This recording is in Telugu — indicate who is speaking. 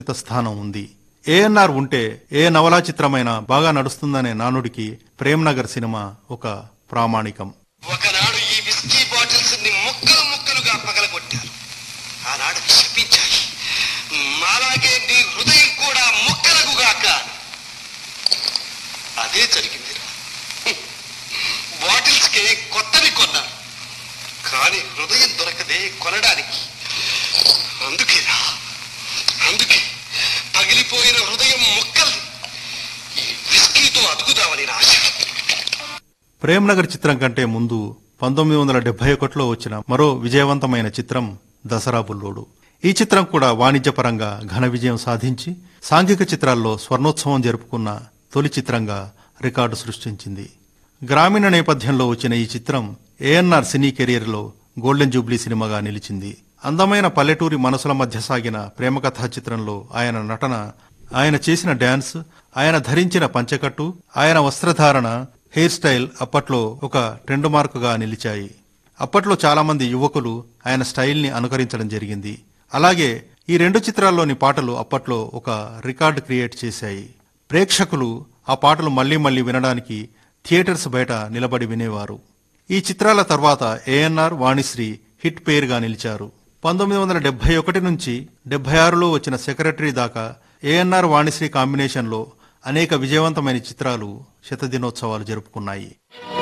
Speaker 1: ఉన్నత స్థానం ఉంది ఏఎన్ఆర్ ఉంటే ఏ నవలా చిత్రమైనా బాగా నడుస్తుందనే నానుడికి ప్రేమ్ నగర్ సినిమా ఒక ప్రామాణికం
Speaker 2: ఒకనాడు ఈ విస్కీ బాటిల్స్ ని ముక్కలు ముక్కలుగా పగలగొట్టారు ఆనాడు క్షపించాయి మాలాగే నీ హృదయం కూడా ముక్కలగుగాక అదే జరిగిందిరా బాటిల్స్ కి కొత్తవి కొన్నారు కానీ హృదయం దొరకదే కొనడానికి అందుకేరా అందుకే పగిలిపోయిన హృదయం ముక్కల్ని ఈ విస్కీతో అతుకుదామని నా ఆశ
Speaker 1: ప్రేమ్ నగర్ చిత్రం కంటే ముందు పంతొమ్మిది వందల డెబ్బై ఒకటిలో వచ్చిన మరో విజయవంతమైన చిత్రం దసరా బుల్లోడు ఈ చిత్రం కూడా వాణిజ్యపరంగా ఘన విజయం సాధించి సాంఘిక చిత్రాల్లో స్వర్ణోత్సవం జరుపుకున్న తొలి చిత్రంగా రికార్డు సృష్టించింది గ్రామీణ నేపథ్యంలో వచ్చిన ఈ చిత్రం ఏఎన్ఆర్ సినీ కెరీర్లో గోల్డెన్ జూబ్లీ సినిమాగా నిలిచింది అందమైన పల్లెటూరి మనసుల మధ్య సాగిన ప్రేమ కథా చిత్రంలో ఆయన నటన ఆయన చేసిన డ్యాన్స్ ఆయన ధరించిన పంచెకట్టు ఆయన వస్త్రధారణ హెయిర్ స్టైల్ అప్పట్లో ఒక ట్రెండ్ మార్కుగా నిలిచాయి అప్పట్లో చాలా మంది యువకులు ఆయన స్టైల్ ని అనుకరించడం జరిగింది అలాగే ఈ రెండు చిత్రాల్లోని పాటలు అప్పట్లో ఒక రికార్డ్ క్రియేట్ చేశాయి ప్రేక్షకులు ఆ పాటలు మళ్లీ మళ్లీ వినడానికి థియేటర్స్ బయట నిలబడి వినేవారు ఈ చిత్రాల తర్వాత ఏఎన్ఆర్ వాణిశ్రీ హిట్ పేరుగా నిలిచారు పంతొమ్మిది వందల డెబ్బై ఒకటి నుంచి డెబ్బై ఆరులో వచ్చిన సెక్రటరీ దాకా ఏఎన్ఆర్ వాణిశ్రీ కాంబినేషన్లో అనేక విజయవంతమైన చిత్రాలు శతదినోత్సవాలు జరుపుకున్నాయి